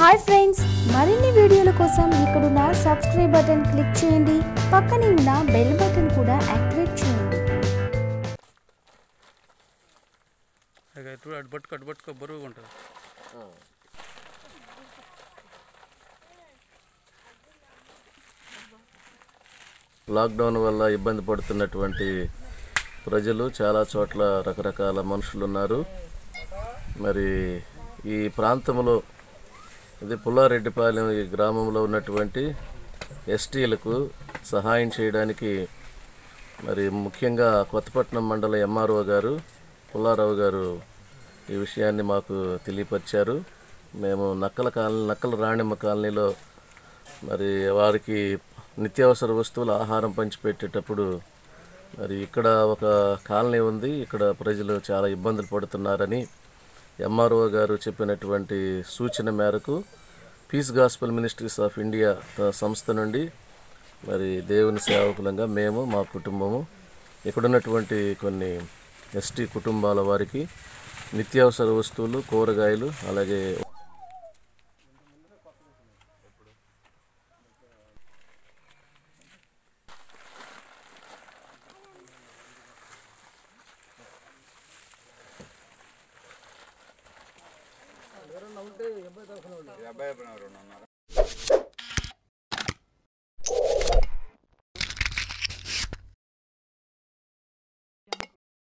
hi friends మరిన్ని వీడియోల కోసం ఇక్కడున్న సబ్స్క్రైబ్ బటన్ క్లిక్ చేయండి పక్కనే ఉన్న బెల్ బటన్ కూడా యాక్టివేట్ చేయండి ఇక ఇటు అటు పట్టుకో అటు పట్టుకో బరువుగా ఉంటుంది లాక్డౌన్ వల్ల ఇబ్బంది పడుతున్నటువంటి ప్రజలు చాలా చోట్ల రకరకాల మనుషులు ఉన్నారు మరి ఈ ప్రాంతంలో ఇది పుల్లారెడ్డిపాలెం ఈ గ్రామంలో ఉన్నటువంటి ఎస్టీలకు సహాయం చేయడానికి మరి ముఖ్యంగా కొత్తపట్నం మండల ఎంఆర్ఓ గారు పుల్లారావు గారు ఈ విషయాన్ని మాకు తెలియపరిచారు మేము నక్కల కాలనీ నక్కల రాణిమ్మ కాలనీలో మరి వారికి నిత్యావసర వస్తువులు ఆహారం పంచిపెట్టేటప్పుడు మరి ఇక్కడ ఒక కాలనీ ఉంది ఇక్కడ ప్రజలు చాలా ఇబ్బందులు పడుతున్నారని ఎంఆర్ఓ గారు చెప్పినటువంటి సూచన మేరకు peace gospel ministries of India త- సంస్థ నుండి మరి దేవుని సేవకులంగా మేము మా కుటుంబము ఇక్కడ ఉన్నటువంటి కొన్ని ఎస్టీ కుటుంబాల వారికి నిత్యావసర వస్తువులు కూరగాయలు అలాగే అబ్బాయి ఎవరు ఉన్నారా